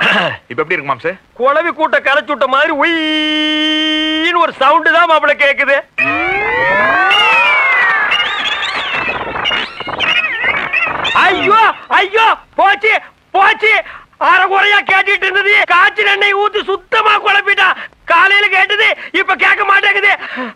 இப்ப எப்படி இருக்கு மாம்சு குழவி கூட்ட கரைச்சு விட்ட மாதிரி உயின்னு ஒரு சவுண்டு தான் மாப்பிள கேக்குது ஐயோ ஐயோ போச்சு போச்சு அரை குறையா கேட்டுட்டு இருந்தது காய்ச்சல் எண்ணெய் ஊத்தி சுத்தமா குழப்பிட்டா காலையில கேட்டது இப்ப கேட்க மாட்டேங்குது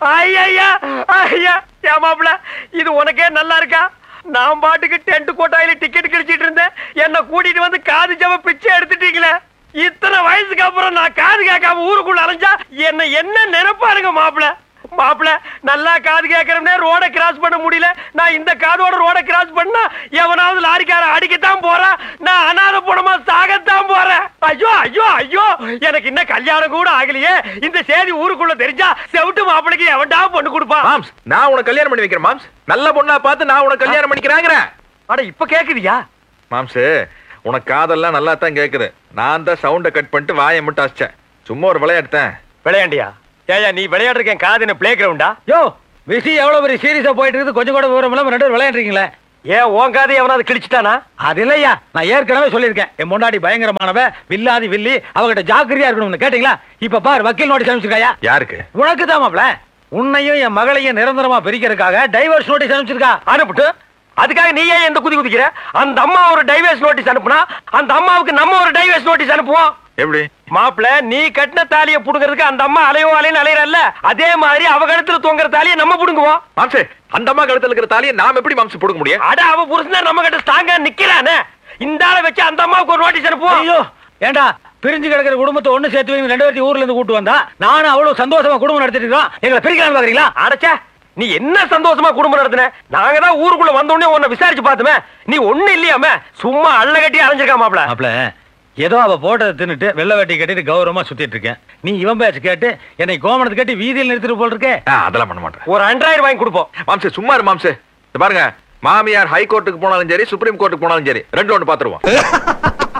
ஐயா ஐயா ஏன் மாப்பிள இது உனக்கே நல்லா இருக்கா நான் பாட்டுக்கு டென்ட் கோட்டாயில டிக்கெட் கிழிச்சிட்டு இருந்தேன் என்ன கூட்டிட்டு வந்து காது ஜவ பிச்சை எடுத்துட்டீங்களே இத்தனை வயசுக்கு அப்புறம் நான் காது கேட்காம ஊருக்குள்ள அலைஞ்சா என்ன என்ன நினைப்பாருங்க மாப்பிள மாப்பிள நல்லா காது கேட்கறவனே ரோட கிராஸ் பண்ண முடியல நான் இந்த காதோட ரோட கிராஸ் பண்ணா எவனாவது லாரிக்கார அடிக்கத்தான் போறான் நான் அனாத பணமா சாகத்தான் போறேன் ஐயோ ஐயோ ஐயோ எனக்கு இன்னும் கல்யாணம் கூட ஆகலையே இந்த செய்தி ஊருக்குள்ள தெரிஞ்சா செவிட்டு மாப்பிளைக்கு எவன்டா பொண்ணு கொடுப்பான் மாம்ஸ் நான் உனக்கு கல்யாணம் பண்ணி வைக்கிறேன் மாம்ஸ் நல்ல பொண்ணா பார்த்து நான் உனக்கு கல்யாணம் பண்ணிக்கிறாங்கிறேன் அட இப்ப கேக்குதியா மாம்சு உனக்கு காதெல்லாம் நல்லா தான் கேக்குது நான் தான் சவுண்ட கட் பண்ணிட்டு வாயை மட்டும் அசிச்சேன் சும்மா ஒரு விளையாடுத்தேன் விளையாண்டியா ஏயா நீ விளையாடுறேன் காது என்ன பிளே கிரவுண்டா யோ விஷயம் எவ்வளவு பெரிய சீரியஸா போயிட்டு இருக்குது கொஞ்சம் கூட விவரம் இல்லாம ரெண்டு பேரும் விளையாடுறீங்களே ஏன் உன் காது எவனாவது கிழிச்சிட்டானா அது இல்லையா நான் ஏற்கனவே சொல்லியிருக்கேன் என் முன்னாடி பயங்கரமானவ வில்லாதி வில்லி அவகிட்ட ஜாக்கிரதையா இருக்கணும்னு கேட்டீங்களா இப்ப பாரு வக்கீல் நோட்டீஸ் அனுப்பிச்சிருக்காயா யாருக்கு உனக்கு தான் மாப்ள உன்னையும் என் மகளையும் நிரந்தரமா பிரிக்கிறதுக்காக டைவர்ஸ் நோட்டீஸ் அனுப்பிச்சிருக்கா அனுப்பிட்டு அதுக்காக நீ ஏன் எந்த குதி குதிக்கிற அந்த அம்மா ஒரு டைவர்ஸ் நோட்டீஸ் அனுப்புனா அந்த அம்மாவுக்கு நம்ம ஒரு டைவர்ஸ் நோட்டீஸ் அனுப்புவோம் எப்படி மாப்பிள நீ கட்டின தாலிய புடுங்கிறதுக்கு அந்த அம்மா அலையோ அலைன்னு அலையறல்ல அதே மாதிரி அவ கழுத்துல தொங்குற தாலிய நம்ம புடுங்குவோம் மாம்சு அந்த அம்மா கழுத்துல இருக்கிற தாலியை நாம் எப்படி மாம்சு போடுக்க முடியும் அட அவ புருஷன் நம்ம கிட்ட ஸ்ட்ராங்கா நிக்கிறானே இந்த ஆளை வச்சு அந்த அம்மாவுக்கு ஒரு நோட்டீஸ் அனுப்புவோம் ஐயோ ஏண்டா பிரிஞ்சு கிடக்கிற குடும்பத்தை ஒண்ணு சேர்த்து வைங்க ரெண்டு பேர்த்தையும் ஊர்ல இருந்து கூட்டு வந்தா நானும் அவ்வளவு சந்தோஷமா குடும்பம் நடத்திட்டு இருக்கோம் எங்களை பிரிக்கலாம் பாக்குறீங்களா அடச்சே நீ என்ன சந்தோஷமா குடும்பம் நடத்தின நாங்க தான் ஊருக்குள்ள வந்த உடனே உன்னை விசாரிச்சு பார்த்துமே நீ ஒண்ணு இல்லையாம சும்மா அள்ள கட்டி அலைஞ்சிருக்கா மாப்பிள மாப்ள ஏதோ அவ போட்டதை தின்னுட்டு வெள்ளை வெட்டி கட்டிட்டு கௌரவமா சுத்திட்டு இருக்கேன் நீ இவன் பேச்சு கேட்டு என்னை கோமணத்தை கட்டி வீதியில் நிறுத்திட்டு போல் இருக்கே ஆ, அதெல்லாம் பண்ண மாட்டேன் ஒரு அண்ட்ராய்டு வாங்கி கொடுப்போம் மாம்சு சும்மா இரு மாம்சு இந்த பாருங்க மாமியார் ஹை கோர்ட்டுக்கு போனாலும் சரி சுப்ரீம் கோர்ட்டுக்கு போனாலும் சரி ரெண்டு ஒன்று பாத்துருவோம்